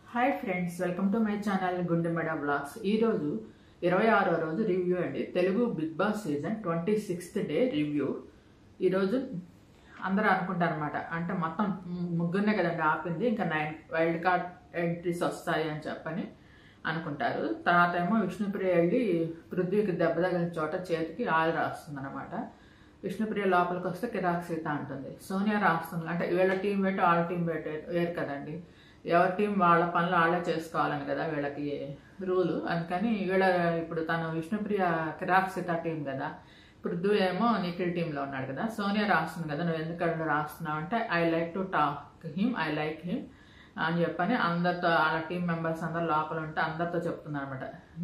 hi friends welcome to my channel గుండెమెడ vlogs ఈరోజు ఇరవై ఆరో రోజు రివ్యూ అండి Telugu Bigg Boss season twenty sixth day review ఈరోజు అందరూ అనుకుంటారు అనమాట అంటే మొత్తం ముగ్గురునే కదండి ఆపింది ఇంకా నైన్ వైల్డ్ కార్డ్ ఎంట్రీస్ వస్తాయి అని చెప్పని అనుకుంటారు తర్వాత ఏమో విష్ణుప్రియ వెళ్ళి పృథ్వీకి దెబ్బ తగిలిన చోట చేతికి ఆయిల్ రాస్తుంది అనమాట విష్ణుప్రియ లోపలికి వస్తే కిరాక్ సీత అంటుంది సోనియా రాస్తుంది అంటే వీళ్ళ టీం పెట్టి వాళ్ళ టీం పెట్టి వేరు కదండి ఎవరి టీం వాళ్ళ పనులు వాళ్ళే చేసుకోవాలని కదా వీళ్ళకి రూలు అందుకని వీళ్ళ ఇప్పుడు తను విష్ణుప్రియ కిరాక్ సీత టీం కదా పృథ్వీ ఏమో నిఖిల్ టీంలో ఉన్నాడు కదా సోనియా రాస్తుంది కదా నువ్వు ఎందుకు అక్కడ రాస్తున్నావు అంటే I like to talk him I like him అని చెప్పని అందరితో వాళ్ళ టీం మెంబర్స్ అందరు లోపల ఉంటే అందరితో చెప్తుంది అనమాట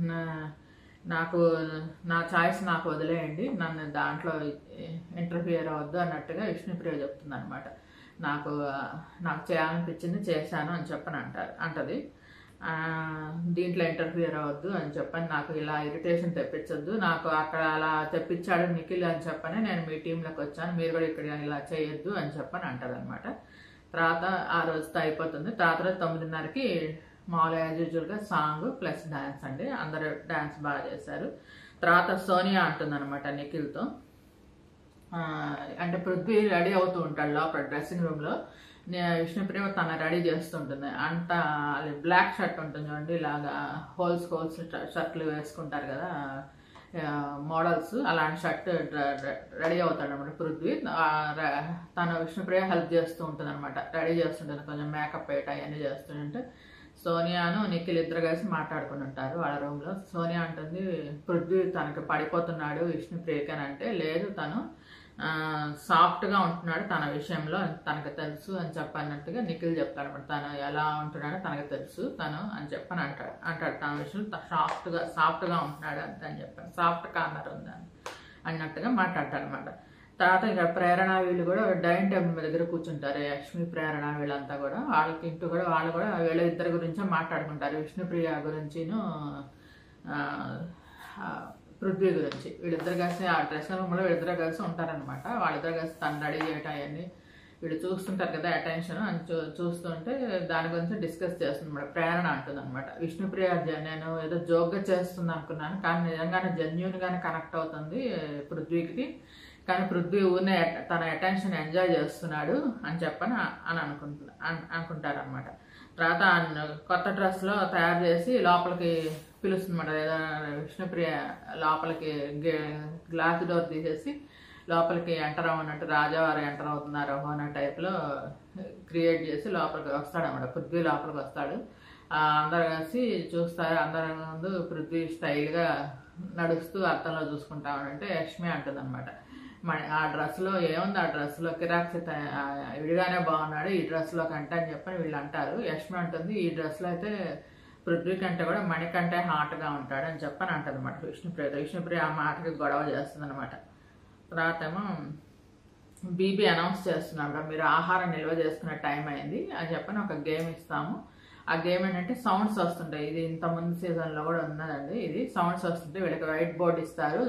నాకు నా ఛాయిస్ నాకు వదిలేయండి నన్ను దాంట్లో ఇంటర్ఫియర్ అవ్వద్దు అన్నట్టుగా విష్ణుప్రియ చెప్తుంది అనమాట నాకు నాకు చేయాలనిపించింది చేశాను అని చెప్పని అంటారు అంటది ఆ, దీంట్లో ఇంటర్ఫియర్ అవ్వద్దు అని చెప్పని నాకు ఇలా ఇరిటేషన్ తెప్పించొద్దు నాకు అక్కడ అలా తెప్పించాడు నిఖిల్ అని చెప్పని నేను మీ టీంలోకి వచ్చాను మీరు కూడా ఇక్కడ ఇలా చేయొద్దు అని చెప్పని అంటది అనమాట తర్వాత ఆ రోజుతో అయిపోతుంది తర్వాత రోజు తొమ్మిదిన్నరకి మామూలు యాజ్ యూజువల్గా సాంగ్ ప్లస్ డ్యాన్స్ అండి అందరూ డ్యాన్స్ బాగా చేశారు తర్వాత సోనియా అంటుంది అనమాట నిఖిల్తో ఆ, అంటే పృథ్వీ రెడీ అవుతూ ఉంటాడు లోపల డ్రెస్సింగ్ రూమ్లో విష్ణుప్రియ తన రెడీ చేస్తుంటుంది అంత అది బ్లాక్ షర్ట్ ఉంటుంది చూడండి ఇలాగా హోల్స్ హోల్స్ షర్ట్లు వేసుకుంటారు కదా మోడల్స్ అలాంటి షర్ట్ రెడీ అవుతాడు అనమాట పృథ్వీ ఆ, ర- తన విష్ణుప్రియ హెల్ప్ చేస్తూ ఉంటుంది అనమాట రెడీ చేస్తుంటుంది కొంచెం మేకప్ వేయట అవన్నీ చేస్తుంటే సోనియాను నిఖిల్ ఇద్దరు కలిసి మాట్లాడుకుని ఉంటారు వాళ్ళ రూమ్లో సోనియా అంటుంది పృథ్వీ తనకి పడిపోతున్నాడు విష్ణుప్రియకి అని అంటే లేదు తను ఆ, సాఫ్ట్గా ఉంటున్నాడు తన విషయంలో తనకు తెలుసు అని చెప్పన్నట్టుగా నిఖిల్ చెప్తాడు అనమాట తను ఎలా ఉంటున్నాడో తనకు తెలుసు తను అని చెప్పని అంటాడు అంటాడు తన విషయం సాఫ్ట్గా సాఫ్ట్గా ఉంటున్నాడు అంత అని చెప్పాను సాఫ్ట్ కార్నర్ ఉందని అన్నట్టుగా మాట్లాడతాడు అనమాట తర్వాత ఇంకా ప్రేరణ వీళ్ళు కూడా డైనింగ్ టేబుల్ మీద దగ్గర కూర్చుంటారు లక్ష్మి ప్రేరణ వీళ్ళంతా కూడా వాళ్ళకి ఇంటూ కూడా వాళ్ళు కూడా వీళ్ళ ఇద్దరి గురించే మాట్లాడుకుంటారు విష్ణుప్రియ గురించిను ఆ, ఆ, పృథ్వీ గురించి వీళ్ళిద్దరు కలిసి ఆ డ్రెస్సింగ్ రూమ్లో వీళ్ళిద్దరు కలిసి ఉంటారనమాట వాళ్ళిద్దరు కలిసి తను రెడీ చేయటం అవన్నీ వీళ్ళు చూస్తుంటారు కదా అటెన్షన్ అని చూ చూస్తుంటే దాని గురించి డిస్కస్ చేస్తుంది అనమాట ప్రేరణ అంటుంది అనమాట విష్ణుప్రియ జ- నేను ఏదో జోక్గా చేస్తుంది అనుకున్నాను కానీ నిజంగానే జెన్యున్ గానే కనెక్ట్ అవుతుంది పృథ్వీకి కానీ పృథ్వీ ఊరినే అట- తన అటెన్షన్ ఎంజాయ్ చేస్తున్నాడు అని చెప్పని ఆ- అని అనుకుంటున్నా అనుకుంటారు అనమాట తర్వాత ఆ కొత్త డ్రెస్లో తయారు చేసి లోపలికి పిలుస్తుందన్నమాట ఏదో విష్ణుప్రియ లోపలికి గే- గ్లాస్ డోర్ తీసేసి లోపలికి ఎంటర్ అవ్వనట్టు రాజావారు ఎంటర్ అవుతున్నారు అన్న టైప్లో క్రియేట్ చేసి లోపలికి వస్తాడు అనమాట పృథ్వీ లోపలికి వస్తాడు ఆ, అందరు కలిసి చూస్తారు అందరి ముందు పృథ్వీ స్టైల్గా నడుస్తూ అర్థంలో చూసుకుంటా అంటే యష్మి అంటుంది అనమాట ఆ డ్రెస్లో ఏముంది ఆ డ్రెస్లో కిరాక్సిత విడిగానే బాగున్నాడు ఈ డ్రెస్లో కంటే అని చెప్పని వీళ్ళు అంటారు యష్మి అంటుంది ఈ డ్రెస్లో అయితే పృథ్వీ కంటే కూడా మణి కంటే హాట్గా ఉంటాడు అని చెప్పని అంటుంది అనమాట విష్ణుప్రియ విష్ణుప్రియ ఆ మాటకి గొడవ చేస్తుంది అనమాట తర్వాత ఏమో బీబీ అనౌన్స్ చేస్తున్నాడు మీరు ఆహారం నిల్వ చేసుకునే టైం అయింది అని చెప్పని ఒక గేమ్ ఇస్తాము ఆ గేమ్ ఏంటంటే సౌండ్స్ వస్తుంటాయి ఇది ఇంత ముందు సీజన్లో కూడా ఉన్నదండి ఇది సౌండ్స్ వస్తుంటే వీళ్ళకి వైట్ బోర్డ్ ఇస్తారు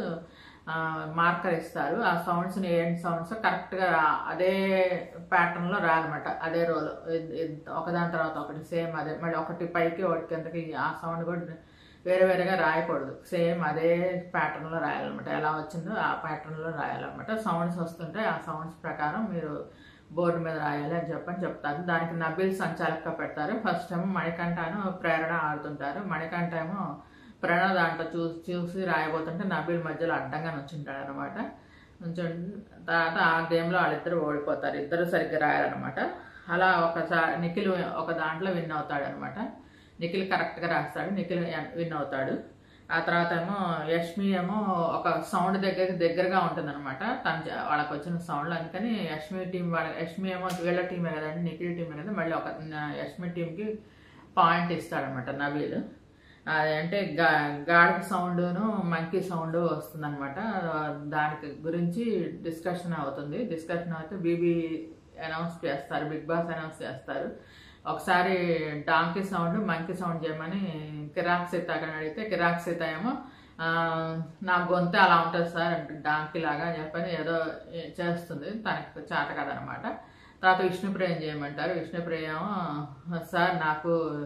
మార్కర్ ఇస్తారు ఆ సౌండ్స్ని ఏంటి సౌండ్స్ కరెక్ట్గా అదే ప్యాటర్న్లో రాదనమాట అదే రోల్ ఒకదాని తర్వాత ఒకటి సేమ్ అదే మళ్ళీ ఒకటి పైకి ఒకటి కిందకి ఆ సౌండ్ కూడా వేరే వేరేగా రాయకూడదు సేమ్ అదే ప్యాటర్న్లో రాయాలన్నమాట ఎలా వచ్చిందో ఆ ప్యాటర్న్లో రాయాలన్నమాట సౌండ్స్ వస్తుంటే ఆ సౌండ్స్ ప్రకారం మీరు బోర్డు మీద రాయాలి అని చెప్పని చెప్తారు దానికి నబిల్ సంచాలకగా పెడతారు ఫస్ట్ ఏమో మణికంఠను ప్రేరణ ఆడుతుంటారు మణికంఠ ఏమో ప్రేరణ దాంట్లో చూసి చూసి రాయబోతుంటే నబిల్ మధ్యలో అడ్డంగా నుంచుంటాడు అనమాట నుంచుంటే తర్వాత ఆ గేమ్లో వాళ్ళిద్దరు ఓడిపోతారు ఇద్దరు సరిగ్గా రాయాలన్నమాట అలా ఒకసారి నిఖిల్ ఒక దాంట్లో విన్ అవుతాడు అనమాట నిఖిల్ కరెక్ట్గా రాస్తాడు నిఖిల్ విన్ అవుతాడు ఆ తర్వాత ఏమో యష్మి ఏమో ఒక సౌండ్ దగ్గరికి దగ్గరగా ఉంటుంది అనమాట తన జ- వాళ్ళకి వచ్చిన సౌండ్ అందుకని యష్మి టీం వాళ్ళ యష్మి ఏమో వీళ్ళ టీమే కదండి నిఖిల్ టీమే కదా మళ్ళీ ఒక న- యష్మి టీంకి పాయింట్ ఇస్తాడనమాట నవీల్ అదంటే గా గాడిద సౌండ్ను మంకీ సౌండ్ వస్తుందన్నమాట దానికి గురించి డిస్కషన్ అవుతుంది డిస్కషన్ అయితే బీబీ అనౌన్స్ చేస్తారు బిగ్ బాస్ అనౌన్స్ చేస్తారు ఒకసారి డాంకీ సౌండ్ మంకీ సౌండ్ చేయమని కిరాక్ సీత అక్కడ అడిగితే కిరాక్ సీత ఏమో ఆ, నా గొంతు అలా ఉంటుంది సార్ డాంకీ లాగా అని చెప్పని ఏదో చేస్తుంది తనకి చేత కదనమాట తర్వాత విష్ణుప్రియ ఏం చేయమంటారు విష్ణుప్రియ ఏమో సార్ నాకు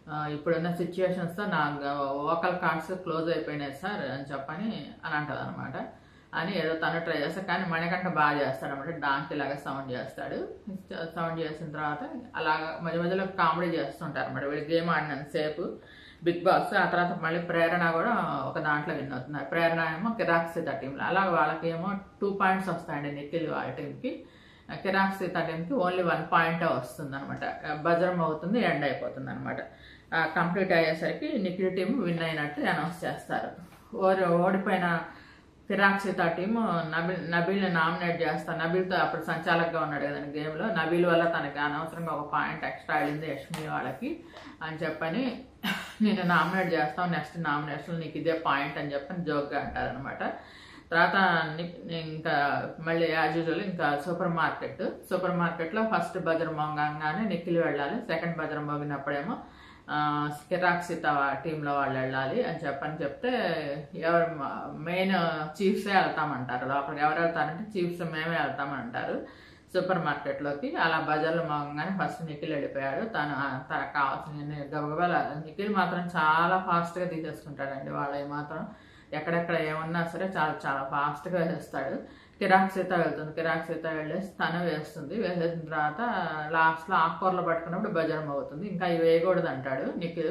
ఆ, ఇప్పుడున్న సిచ్యువేషన్స్తో నా వోకల్ కార్డ్స్ క్లోజ్ అయిపోయినాయి సార్ అని చెప్పని అని అంటది అనమాట అని ఏదో తను ట్రై చేస్తాడు కానీ మణికంఠ బాగా చేస్తాడు అనమాట డాన్స్ ఇలాగా సౌండ్ చేస్తాడు సౌండ్ చేసిన తర్వాత అలాగా మధ్య మధ్యలో కామెడీ చేస్తుంటారు అనమాట వీళ్ళు గేమ్ ఆడినంత సేపు బిగ్ బాస్ ఆ తర్వాత మళ్ళీ ప్రేరణ కూడా ఒక దాంట్లో విన్ అవుతున్నారు ప్రేరణ ఏమో కిరాక్ సీత టీంలో అలా వాళ్ళకి ఏమో టూ పాయింట్స్ వస్తాయండి నిఖిల్ వాళ్ళ టీంకి కిరాక్ సీత టీంకి ఓన్లీ వన్ పాయింట్ వస్తుంది అనమాట బజరం అవుతుంది ఎండ్ అయిపోతుంది అనమాట కంప్లీట్ అయ్యేసరికి నిఖిల్ టీం విన్ అయినట్టు అనౌన్స్ చేస్తారు ఓడి ఓడిపోయిన ఫిరాక్ సీత టీం నబిల్ నబీల్ని నామినేట్ చేస్తాను నబీల్తో అప్పుడు సంచాలకుగా ఉన్నాడు కదండి గేమ్లో నబీల్ వల్ల తనకి అనవసరంగా ఒక పాయింట్ ఎక్స్ట్రా వెళ్ళింది యష్మి వాళ్ళకి అని చెప్పని నేను నామినేట్ చేస్తాను నెక్స్ట్ నామినేషన్ నీకు ఇదే పాయింట్ అని చెప్పని జోక్గా అంటారనమాట తర్వాత ని- ఇంకా మళ్ళీ యాజ్ యూజువల్ ఇంకా సూపర్ మార్కెట్ సూపర్ మార్కెట్లో ఫస్ట్ బజర్ మోగంగానే నిఖిల్ వెళ్ళాలి సెకండ్ బజర్ మోగినప్పుడేమో కిరాక్ సీత టీంలో వాళ్ళు వెళ్ళాలి అని చెప్పని చెప్తే ఎవరు మెయిన్ చీఫ్సే వెళ్తామంటారు లోపలికి ఎవరు వెళ్తారంటే చీఫ్స్ మేమే వెళ్తామంటారు సూపర్ మార్కెట్లోకి అలా బజార్లో మోగంగానే ఫస్ట్ నిఖిల్ వెళ్ళిపోయాడు తను తనకు కావాల్సిన గబగబాల నిఖిల్ మాత్రం చాలా ఫాస్ట్గా తీసేసుకుంటాడండి వాళ్ళవి మాత్రం ఎక్కడెక్కడ ఏమన్నా సరే చాలా చాలా ఫాస్ట్గా వేసేస్తాడు కిరాక్ సీత వెళ్తుంది కిరాక్ సీత వెళ్ళేసి తను వేస్తుంది వేసేసిన తర్వాత లాస్ట్లో ఆకుకూరలు పట్టుకున్నప్పుడు బజారం అవుతుంది ఇంకా ఇవి వేయకూడదు అంటాడు నిఖిల్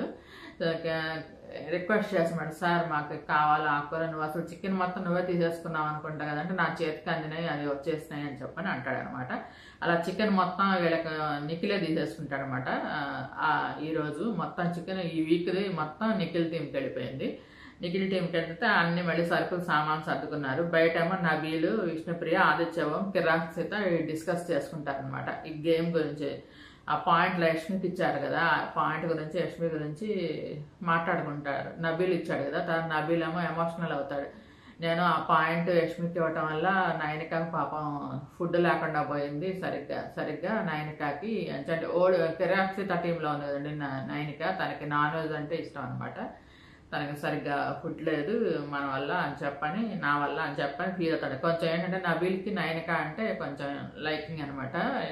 రిక్వెస్ట్ చేస్తున్నాడు సార్ మాకు కావాలి ఆకుకూర నువ్వు అసలు చికెన్ మొత్తం నువ్వే తీసేసుకున్నావు అనుకుంటా కదంటే నా చేతికి అందినాయి అది వచ్చేసినాయి అని చెప్పని అంటాడు అనమాట అలా చికెన్ మొత్తం వీళ్ళకి నిఖిలే తీసేసుకుంటాడు అనమాట ఈరోజు మొత్తం చికెన్ ఈ వీక్ది మొత్తం నిఖిల్ టీంకి వెళ్ళిపోయింది నిఖిల్ టీంకి వెళ్తే అన్ని మళ్ళీ సరుకులు సామాన్ సర్దుకున్నారు బయట ఏమో నబీలు విష్ణుప్రియ ఆదిత్యవం కిరాక్ సీత డిస్కస్ చేసుకుంటారు అనమాట ఈ గేమ్ గురించి ఆ పాయింట్ లక్ష్మికి ఇచ్చారు కదా ఆ పాయింట్ గురించి లక్ష్మి గురించి మాట్లాడుకుంటారు నబీల్ ఇచ్చాడు కదా తర్వాత నబీల్ ఏమో ఎమోషనల్ అవుతాడు నేను ఆ పాయింట్ యష్మికి ఇవ్వటం వల్ల నయనికకి పాపం ఫుడ్ లేకుండా పోయింది సరిగ్గా సరిగ్గా నయనికకి అంటే ఓడి కిరాక్సిత టీంలో ఉంది కదండి న- నయనిక తనకి నాన్ వెజ్ అంటే ఇష్టం అనమాట తనకి సరిగ్గా ఫుడ్ లేదు మన వల్ల అని చెప్పని నా వల్ల అని చెప్పని ఫీల్ అవుతాడు కొంచెం ఏంటంటే నబీల్కి నయనిక అంటే కొంచెం లైకింగ్ అనమాట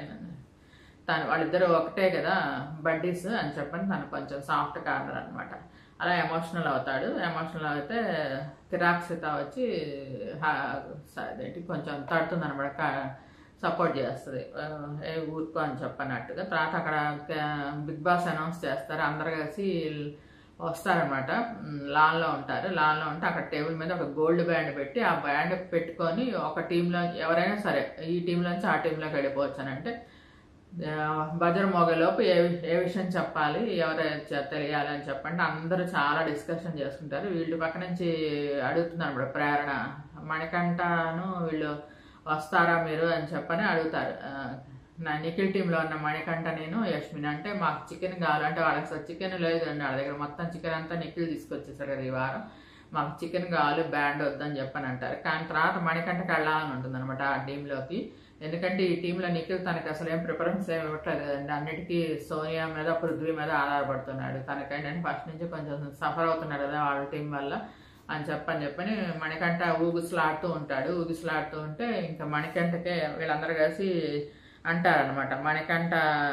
తను వాళ్ళిద్దరు ఒకటే కదా బడ్డీస్ అని చెప్పని తను కొంచెం సాఫ్ట్ కార్నర్ అనమాట అలా ఎమోషనల్ అవుతాడు ఎమోషనల్ అయితే కిరాక్సిత వచ్చి హా- స- అదేంటి కొంచెం తడుతుంది అనమాట సపోర్ట్ చేస్తుంది ఆ, ఏ ఊరుకో అని చెప్పనట్టుగా తర్వాత అక్కడ క- బిగ్ బాస్ అనౌన్స్ చేస్తారు అందరు కలిసి వస్తారనమాట లాన్లో ఉంటారు లాన్లో ఉంటే అక్కడ టేబుల్ మీద ఒక గోల్డ్ బ్యాండ్ పెట్టి ఆ బ్యాండ్ పెట్టుకొని ఒక టీంలో ఎవరైనా సరే ఈ టీంలోంచి ఆ టీంలోకి వెళ్ళిపోవచ్చు అని అంటే ఆ, బజర్ మోగలోపు ఏ ఏ విషయం చెప్పాలి ఎవరైనా తెలియాలి అని చెప్పండి అందరూ చాలా డిస్కషన్ చేసుకుంటారు వీళ్ళు పక్క నుంచి అడుగుతున్నారు ఇప్పుడు ప్రేరణ మణికంఠను వీళ్ళు వస్తారా మీరు అని చెప్పని అడుగుతారు ఆ, నా నిఖిల్ టీంలో ఉన్న మణికంఠ నేను యష్మిన్ అంటే మాకు చికెన్ కావాలంటే వాళ్ళకి అసలు చికెన్ లేదు అండి వాళ్ళ దగ్గర మొత్తం చికెన్ అంతా నిఖిల్ తీసుకొచ్చేసాడు కదా ఈ వారం మాకు చికెన్ కావాలి బ్యాండ్ వద్దని చెప్పని అంటారు కానీ తర్వాత మణికంఠకి వెళ్ళాలని ఉంటుంది అనమాట ఆ టీంలోకి ఎందుకంటే ఈ టీంలో నిఖిల్ తనకి అసలు ఏం ప్రిఫరెన్స్ ఏమి ఇవ్వట్లేదు కదండి అన్నిటికీ సోనియా మీద పృథ్వీ మీద ఆధారపడుతున్నాడు తనకేంటంటే ఫస్ట్ నుంచి కొంచెం సఫర్ అవుతున్నాడు కదా వాళ్ళ టీం వల్ల అని చెప్పని చెప్పని మణికంఠ ఊగుసలాడుతూ ఉంటాడు ఊగుసలాడుతూ ఉంటే ఇంకా మణికంఠకే వీళ్ళందరూ కలిసి అంటారనమాట మణికంఠ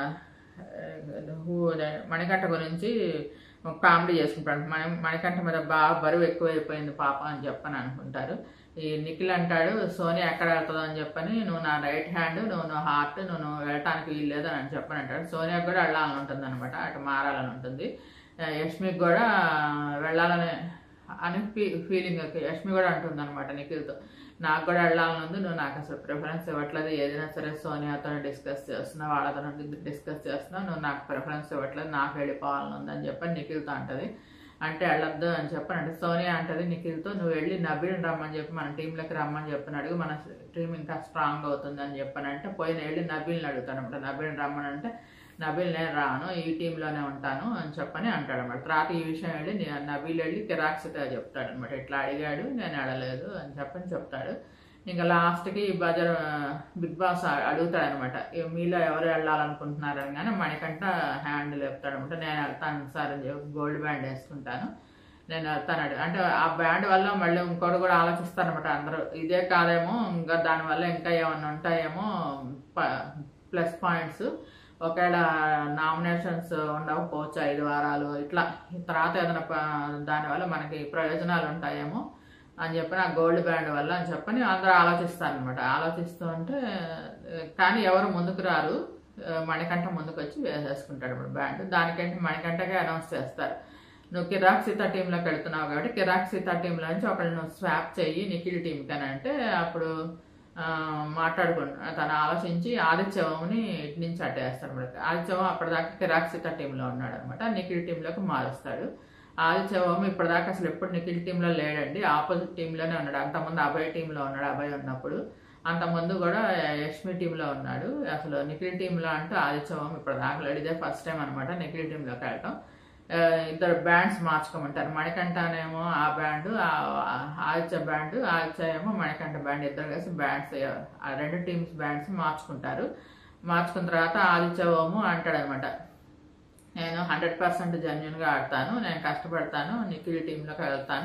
ఆ, హూ- మణికంఠ గురించి కామెడీ చేసుకుంటాడు మణి మణికంఠ మీద బాగా బరువు ఎక్కువైపోయింది పాప అని చెప్పని అనుకుంటారు ఈ నిఖిల్ అంటాడు సోనియా ఎక్కడ వెళ్తుందో అని చెప్పని నువ్వు నా రైట్ హ్యాండ్ నువ్వు నా హార్ట్ నువ్వు నువ్వు వెళ్ళటానికి వీల్లేదు అని చెప్పని అంటాడు సోనియా కూడా వెళ్ళాలని ఉంటుంది అనమాట అటు మారాలని ఉంటుంది ఆ, యష్మికి కూడా వెళ్ళాలని అని ఫీ ఫీలింగ్ యష్మి కూడా అంటుంది అనమాట నిఖిల్తో నాకు కూడా వెళ్ళాలని ఉంది నువ్వు నాకు అసలు ప్రిఫరెన్స్ ఇవ్వట్లేదు ఏదైనా సరే సోనియాతో డిస్కస్ చేస్తున్నావు వాళ్ళతో డిస్కస్ చేస్తున్నావు నువ్వు నాకు ప్రిఫరెన్స్ ఇవ్వట్లేదు నాకు వెళ్ళిపోవాలని ఉంది అని చెప్పని నిఖిల్తో అంటది అంటే వెళ్ళొద్దు అని చెప్పని అంటే సోనియా అంటది నిఖిల్తో నువ్వు వెళ్ళి నబీల్ రమ్మని చెప్పి మన టీంలోకి రమ్మని చెప్పని అడుగు మన టీం ఇంకా స్ట్రాంగ్ అవుతుంది అని చెప్పని అంటే పోయిన వెళ్ళి నబీల్ని అడుగుతాను అనమాట నబీల్ రమ్మని అంటే నబీల్ నేను రాను ఈ టీంలోనే ఉంటాను అని చెప్పని అంటాడు అనమాట తర్వాత ఈ విషయం వెళ్ళి నే- నబీల్ వెళ్ళి కిరాక్సిగా చెప్తాడు అనమాట ఇట్లా అడిగాడు నేను అడలేదు అని చెప్పని చెప్తాడు ఇంకా లాస్ట్కి బజార్ బిగ్ బాస్ అడుగుతాడు అనమాట మీలో ఎవరు వెళ్ళాలనుకుంటున్నారని కానీ మణికంట హ్యాండ్ లేపుతాడు అనమాట నేను వెళ్తాను సార్ అని చెప్పి గోల్డ్ బ్యాండ్ వేసుకుంటాను నేను వెళ్తాను అంటే ఆ బ్యాండ్ వల్ల మళ్ళీ ఇంకోటి కూడా ఆలోచిస్తారనమాట అందరూ ఇదే కాదేమో ఇంకా దానివల్ల ఇంకా ఏమన్నా ఉంటాయేమో ప్లస్ పాయింట్స్ ఒకవేళ నామినేషన్స్ ఉండకపోవచ్చు ఐదు వారాలు ఇట్లా తర్వాత ఏదైనా ప- దానివల్ల మనకి ప్రయోజనాలు ఉంటాయేమో అని చెప్పి ఆ గోల్డ్ బ్యాండ్ వల్ల అని చెప్పని అందరూ ఆలోచిస్తారు అనమాట ఆలోచిస్తూ ఉంటే ఆ, కానీ ఎవరు ముందుకు రారు ఆ, మణికంఠ ముందుకు వచ్చి వేసేసుకుంటాడు ఇప్పుడు బ్యాండ్ దానికంటే మణికంఠకే అనౌన్స్ చేస్తారు నువ్వు కిరాక్ సీతా టీంలోకి వెళ్తున్నావు కాబట్టి కిరాక్ సీతా టీంలో నుంచి ఒకళ్ళు నువ్వు స్వాప్ చెయ్యి నిఖిల్ టీంకి అని అంటే అప్పుడు ఆ, మాట్లాడుకుంటు తను ఆలోచించి ఆదిత్యవంని ఇటు నుంచి అట్టేస్తాడు మనకి ఆదిత్యవం అప్పటిదాకా కిరాక్ సీతా టీంలో ఉన్నాడు అనమాట నిఖిల్ టీంలోకి మారుస్తాడు ఆదిత్యవం ఇప్పటిదాకా అసలు ఎప్పుడు నిఖిల్ టీంలో లేడండి ఆపోజిట్ టీంలోనే ఉన్నాడు అంతకుముందు అభయ్ టీంలో ఉన్నాడు అభయ్ ఉన్నప్పుడు అంతకుముందు కూడా యష్మి టీంలో ఉన్నాడు అసలు నిఖిల్ టీంలో అంటూ ఆదిత్యవం ఇప్పుడు దాకా లేడు ఇదే ఫస్ట్ టైం అనమాట నిఖిల్ టీంలోకి వెళ్ళటం ఆ, ఇద్దరు బ్యాండ్స్ మార్చుకోమంటారు మణికంఠనేమో ఆ బ్యాండ్ ఆదిత్య బ్యాండ్ ఆదిత్య ఏమో మణికంఠ బ్యాండ్ ఇద్దరు కలిసి బ్యాండ్స్ ఆ రెండు టీమ్స్ బ్యాండ్స్ మార్చుకుంటారు మార్చుకున్న తర్వాత ఆదిత్య ఓము అంటాడనమాట నేను హండ్రెడ్ పర్సెంట్ జెన్యున్గా ఆడతాను నేను కష్టపడతాను నిఖిల్ టీంలోకి వెళ్తాను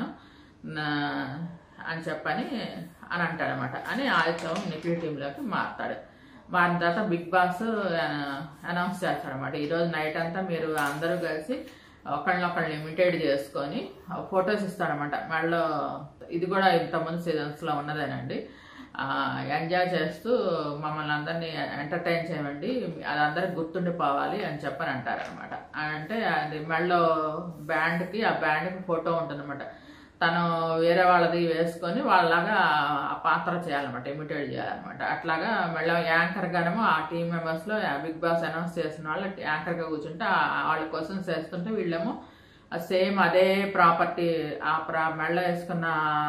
నా- అని చెప్పని అని అంటాడనమాట అని ఆదిత్యం నిఖిల్ టీంలోకి మారుతాడు మారిన తర్వాత బిగ్ బాస్ అనౌన్స్ చేస్తాడనమాట ఈరోజు నైట్ అంతా మీరు అందరూ కలిసి ఒకళ్ళనొకళ్ళు లిమిటెడ్ చేసుకొని ఫొటోస్ ఇస్తాడనమాట మళ్ళీ ఇది కూడా ఇంతకుముందు సీజన్స్లో ఉన్నదేనండి ఆ, ఎంజాయ్ చేస్తూ మమ్మల్ని అందరినీ ఎంటర్టైన్ చేయండి అది అందరికి గుర్తుండిపోవాలి అని చెప్పని అంటారనమాట అంటే అది మెడలో బ్యాండ్కి ఆ బ్యాండ్కి ఫోటో ఉంటుందన్నమాట తను వేరే వాళ్ళది వేసుకొని వాళ్ళలాగా ఆ పాత్ర చేయాలన్నమాట ఇమిటేట్ చేయాలన్నమాట అట్లాగా మళ్ళీ యాంకర్ గానేమో ఆ టీం మెంబర్స్లో బిగ్ బాస్ అనౌన్స్ చేసిన వాళ్ళు యాంకర్గా కూర్చుంటే ఆ- వాళ్ళ కోసం చేస్తుంటే వీళ్ళేమో సేమ్ అదే ప్రాపర్టీ ఆ ప్రా మెళ్ళ వేసుకున్న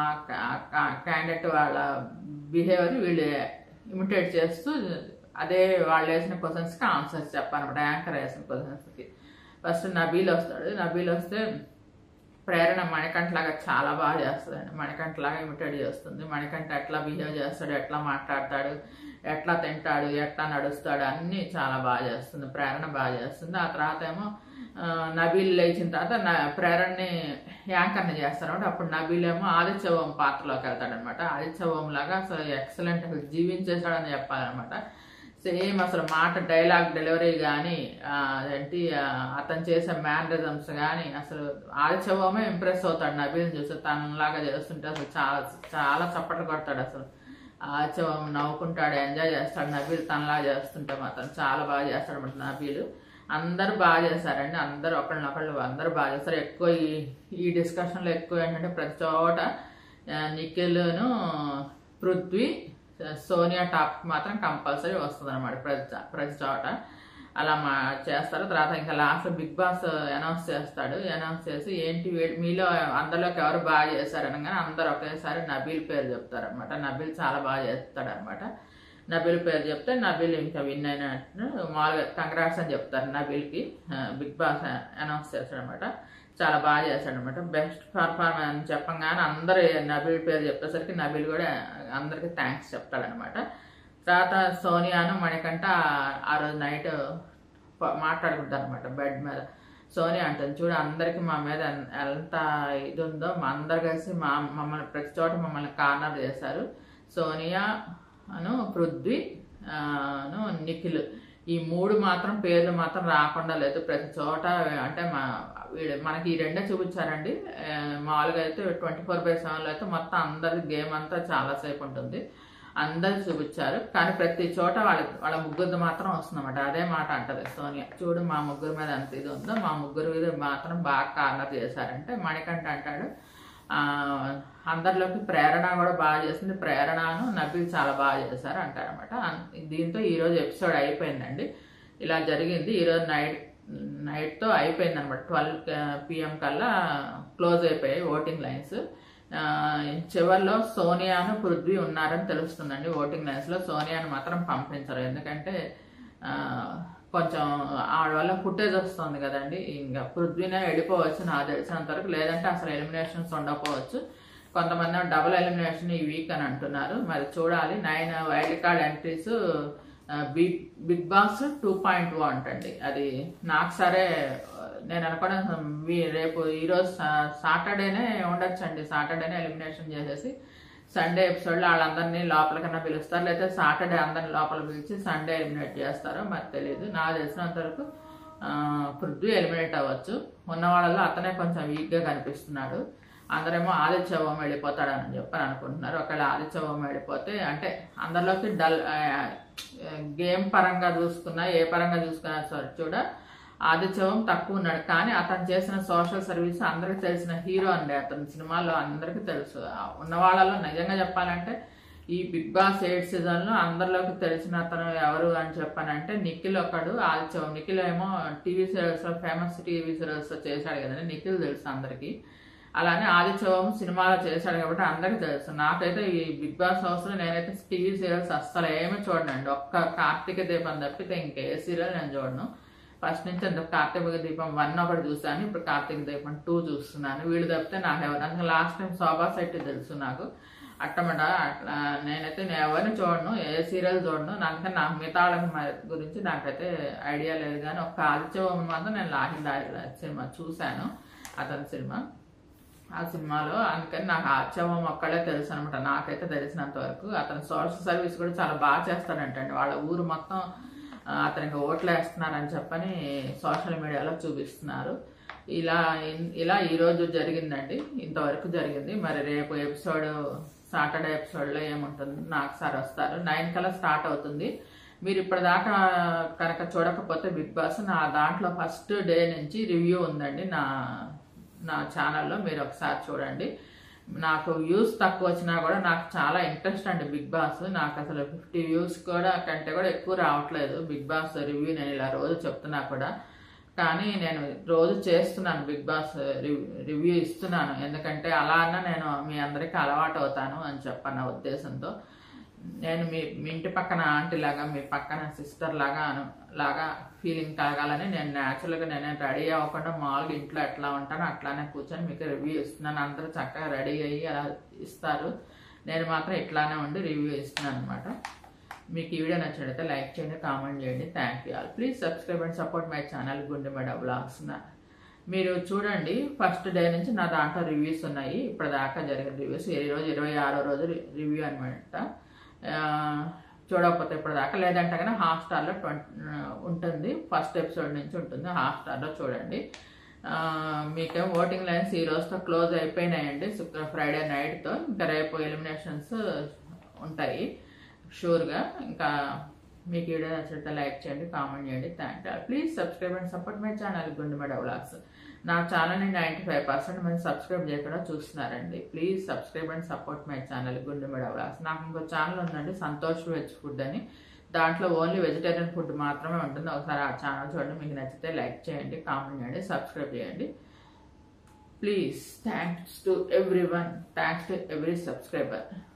క్యాండిడేట్ వాళ్ళ బిహేవియర్ వీళ్ళు ఇమిటేట్ చేస్తూ అదే వాళ్ళు వేసిన క్వశ్చన్స్కి ఆన్సర్స్ చెప్పాలన్నమాట యాంకర్ వేసిన క్వశ్చన్స్కి ఫస్ట్ నబీల్ వస్తాడు నబీల్ వస్తే ప్రేరణ మణికంఠలాగా చాలా బాగా చేస్తుందండి మణికంఠలాగా ఇమిటేట్ చేస్తుంది మణికంఠ ఎట్లా బిహేవ్ చేస్తాడు ఎట్లా మాట్లాడతాడు ఎట్లా తింటాడు ఎట్లా నడుస్తాడు అన్నీ చాలా బాగా చేస్తుంది ప్రేరణ బాగా చేస్తుంది ఆ తర్వాత ఏమో ఆ, నబీల్ లేచిన తర్వాత న- ప్రేరణని యాంకర్ని చేస్తారు అంటే అప్పుడు నబీల్ ఏమో ఆదిత్యవం పాత్రలోకి వెళ్తాడనమాట ఆదిత్యవం లాగా అసలు ఎక్సలెంట్ అసలు జీవించేశాడని చెప్పాలన్నమాట సేమ్ అసలు మాట డైలాగ్ డెలివరీ కానీ ఏంటి ఆ, అతను చేసే మేనరిజమ్స్ కానీ అసలు ఆదిత్యవమే ఇంప్రెస్ అవుతాడు నబీల్ని చూస్తే తనలాగా చేస్తుంటే అసలు చాలా చాలా చప్పట్లు కొడతాడు అసలు ఆదిత్యవం నవ్వుకుంటాడు ఎంజాయ్ చేస్తాడు నబీల్ తనలా చేస్తుంటే మాత్రం చాలా బాగా చేస్తాడు అన్నమాట నబీలు అందరూ బాగా చేశారండి అందరూ ఒకళ్ళనొకళ్ళు అందరూ బాగా చేస్తారు ఎక్కువ ఈ ఈ డిస్కషన్లో ఎక్కువ ఏంటంటే ప్రతి చోట ఆ, నిఖిల్ను పృథ్వీ సోనియా టాప్ మాత్రం కంపల్సరీ వస్తుంది అనమాట ప్రతి చ- ప్రతి చోట అలా మా చేస్తారు తర్వాత ఇంకా లాస్ట్ బిగ్ బాస్ అనౌన్స్ చేస్తాడు అనౌన్స్ చేసి ఏంటి వీ- మీలో అందరిలోకి ఎవరు బాగా చేశారు అనగానే అందరు ఒకేసారి నబీల్ పేరు చెప్తారు అనమాట నబీల్ చాలా బాగా చేస్తాడు అనమాట నబీల్ పేరు చెప్తే నబీల్ ఇంకా విన్ అయినట్టు మామూలుగా కంగ్రాట్స్ అని చెప్తారు నబీల్కి ఆ, బిగ్ బాస్ అనౌన్స్ చేస్తాడు అనమాట చాలా బాగా చేశాడు అనమాట బెస్ట్ పర్ఫార్మెన్స్ అని చెప్పంగానే అందరు నబీల్ పేరు చెప్పేసరికి నబీల్ కూడా అందరికి థ్యాంక్స్ చెప్తాడనమాట తర్వాత సోనియాను మణికంట ఆ రోజు నైట్ మాట్లాడుకుంటారు అనమాట బెడ్ మీద సోనియా అంటుంది చూడు అందరికి మా మీద ఎన్- ఎంత ఇది ఉందో మా అందరు కలిసి మా మమ్మల్ని ప్రతి చోట మమ్మల్ని కార్నర్ చేశారు సోనియా అను పృథ్వీ ఆ, ను నిఖిల్ ఈ మూడు మాత్రం పేర్లు మాత్రం రాకుండా లేదు ప్రతి చోట అంటే మా వీడు మనకి ఈ రెండే చూపించారండి ఆ, మామూలుగా అయితే ట్వంటీ ఫోర్ బై సెవెన్లో అయితే మొత్తం అందరి గేమ్ అంతా చాలాసేపు ఉంటుంది అందరు చూపించారు కానీ ప్రతి చోట వాళ్ళ వాళ్ళ ముగ్గురు మాత్రం వస్తుందన్నమాట అదే మాట అంటది సోనియా చూడు మా ముగ్గురు మీద ఎంత ఇది ఉందో మా ముగ్గురు మీద మాత్రం బాగా కార్నర్ చేశారంటే మణికంఠ అంటాడు ఆ, అందరిలోకి ప్రేరణ కూడా బాగా చేసింది ప్రేరణను నబీల్ చాలా బాగా చేశారు అంటారనమాట దీంతో ఈరోజు ఎపిసోడ్ అయిపోయిందండి ఇలా జరిగింది ఈరోజు నైట్ నైట్తో అయిపోయింది అనమాట ట్వెల్వ్ పిఎం కల్లా క్లోజ్ అయిపోయాయి ఓటింగ్ లైన్స్ ఆ, చివర్లో సోనియాను పృథ్వీ ఉన్నారని తెలుస్తుందండి ఓటింగ్ లైన్స్లో సోనియాను మాత్రం పంపించరు ఎందుకంటే ఆ, కొంచెం ఆవిడ వల్ల ఫుటేజ్ వస్తుంది కదండి ఇంకా పృథ్వీనే వెళ్ళిపోవచ్చు నాకు తెలిసినంత వరకు లేదంటే అసలు ఎలిమినేషన్స్ ఉండకపోవచ్చు కొంతమంది డబుల్ ఎలిమినేషన్ ఈ వీక్ అని అంటున్నారు మరి చూడాలి nine wild card entries Bigg Bigg Boss two point one అంటండి అది నాకు సరే నేను అనుకోవడం మీ రేపు ఈరోజు సాటర్డేనే ఉండొచ్చండి సాటర్డేనే ఎలిమినేషన్ చేసేసి సండే ఎపిసోడ్లో వాళ్ళందరినీ లోపలికన్నా పిలుస్తారు లేకపోతే సాటర్డే అందరిని లోపల పిలిచి సండే ఎలిమినేట్ చేస్తారో మరి తెలియదు నాకు తెలిసినంత వరకు ఆ, పృథ్వీ ఎలిమినేట్ అవ్వచ్చు ఉన్న వాళ్ళలో అతనే కొంచెం వీక్గా కనిపిస్తున్నాడు అందరేమో ఆదిత్యవం వెళ్ళిపోతాడని చెప్పని అనుకుంటున్నారు ఒకవేళ ఆదిత్యవం వెళ్ళిపోతే అంటే అందరిలోకి డల్ ఆ, గేమ్ పరంగా చూసుకున్నా ఏ పరంగా చూసుకున్నా సరే చూడ ఆదిత్యవం తక్కువ ఉన్నాడు కానీ అతను చేసిన సోషల్ సర్వీస్ అందరికి తెలిసిన హీరో అండి అతని సినిమాలో అందరికీ తెలుసు ఆ ఉన్న వాళ్ళలో నిజంగా చెప్పాలంటే ఈ బిగ్ బాస్ ఎయిట్ సీజన్ లో అందరిలోకి తెలిసిన అతను ఎవరు అని చెప్పానంటే నిఖిల్ ఒకడు ఆదిత్యవం నిఖిల్ ఏమో టీవీ సీరియల్స్ లో ఫేమస్ టీవీ సీరియల్స్ లో చేశాడు కదండి నిఖిల్ తెలుసు అందరికి అలానే ఆదిత్యవం సినిమాలో చేశాడు కాబట్టి అందరికీ తెలుసు నాకైతే ఈ బిగ్ బాస్ హౌస్ లో నేనైతే టీవీ సీరియల్స్ అస్సలు ఏమీ చూడనండి ఒక్క కార్తీక దీపం తప్పితే ఇంకే సీరియల్ నేను చూడను ఫస్ట్ నుంచి అంత కార్తీక దీపం వన్ ఒకటి చూసాను ఇప్పుడు కార్తీక దీపం టూ చూస్తున్నాను వీళ్ళు తప్పితే నాకు ఎవరు అందుకే లాస్ట్ టైం శోభా శెట్టి తెలుసు నాకు అట్టమట అట్లా నేనైతే నేను ఎవరిని చూడను ఏ సీరియల్ చూడను నాకైతే నాకు మిగతా వాళ్ళకి మ- గురించి నాకైతే ఐడియా లేదు కానీ ఒక్క ఆదిత్యవం మాత్రం నేను లాహిందా సినిమా చూశాను అతని సినిమా ఆ సినిమాలో అందుకని నాకు ఆత్యవం ఒక్కడే తెలుసు అనమాట నాకైతే తెలిసినంత వరకు అతను సోషల్ సర్వీస్ కూడా చాలా బాగా చేస్తాడంటండి వాళ్ళ ఊరు మొత్తం ఆ, అతనికి ఓట్లు వేస్తున్నారని చెప్పని సోషల్ మీడియాలో చూపిస్తున్నారు ఇలా ఇలా ఈ రోజు జరిగిందండి ఇంతవరకు జరిగింది మరి రేపు ఎపిసోడ్ సాటర్డే ఎపిసోడ్లో ఏముంటుంది నాకు సార్ వస్తారు నైన్ కల్లా స్టార్ట్ అవుతుంది మీరు ఇప్పటిదాకా కనుక చూడకపోతే బిగ్ బాస్ నా దాంట్లో ఫస్ట్ డే నుంచి రివ్యూ ఉందండి నా నా ఛానల్లో మీరు ఒకసారి చూడండి నాకు వ్యూస్ తక్కువ వచ్చినా కూడా నాకు చాలా ఇంట్రెస్ట్ అండి బిగ్ బాస్ నాకు అసలు ఫిఫ్టీ వ్యూస్ కూడా కంటే కూడా ఎక్కువ రావట్లేదు బిగ్ బాస్ రివ్యూ నేను ఇలా రోజు చెప్తున్నా కూడా కానీ నేను రోజు చేస్తున్నాను బిగ్ బాస్ రివ్- రివ్యూ ఇస్తున్నాను ఎందుకంటే అలా అన్నా నేను మీ అందరికీ అలవాటు అవుతాను అని చెప్పన్న ఉద్దేశంతో నేను మీ మీ ఇంటి పక్కన ఆంటీ లాగా మీ పక్కన సిస్టర్ లాగా అను లాగా ఫీలింగ్ కలగాలని నేను న్యాచురల్గా నేను రెడీ అవ్వకుండా మామూలుగా ఇంట్లో ఎట్లా ఉంటానో అట్లానే కూర్చొని మీకు రివ్యూ ఇస్తున్నాను అందరూ చక్కగా రెడీ అయ్యి అలా ఇస్తారు నేను మాత్రం ఇట్లానే ఉండి రివ్యూ ఇస్తున్నాను అనమాట మీకు ఈ వీడియో నచ్చినట్లయితే లైక్ చేయండి కామెంట్ చేయండి thank you all please subscribe and support my channel Gundemeda blogs మీరు చూడండి ఫస్ట్ డే నుంచి నా దాంట్లో రివ్యూస్ ఉన్నాయి ఇప్పటిదాకా జరిగిన రివ్యూస్ ఈ రోజు ఇరవై ఆరో రోజు రివ్యూ అనమాట చూడకపోతే ఇప్పటిదాకా లేదంటే కానీ హాట్ స్టార్లో ట్వంటీ ఉంటుంది ఫస్ట్ ఎపిసోడ్ నుంచి ఉంటుంది హాట్ స్టార్లో చూడండి ఆ, మీకేం ఓటింగ్ లైన్స్ ఈ రోజుతో క్లోజ్ అయిపోయినాయండి శుక్ర ఫ్రైడే నైట్తో ఇంకా రేపు ఎలిమినేషన్స్ ఉంటాయి షూర్గా ఇంకా మీకు ఈ వీడియో నచ్చితే లైక్ చేయండి కామెంట్ చేయండి thank you please subscribe and support my channel Gundemeda vlogs నా ఛానల్ని నైంటీ ఫైవ్ పర్సెంట్ మంది సబ్స్క్రైబ్ చేయకుండా చూస్తున్నారండి please subscribe and support my channel Gundemeda vlogs నాకు ఇంకో ఛానల్ ఉందండి సంతోష్ వెజ్ ఫుడ్ అని దాంట్లో ఓన్లీ వెజిటేరియన్ ఫుడ్ మాత్రమే ఉంటుంది ఒకసారి ఆ ఛానల్ చూడండి మీకు నచ్చితే లైక్ చేయండి కామెంట్ చేయండి సబ్స్క్రైబ్ చేయండి please thanks to everyone thanks to every subscriber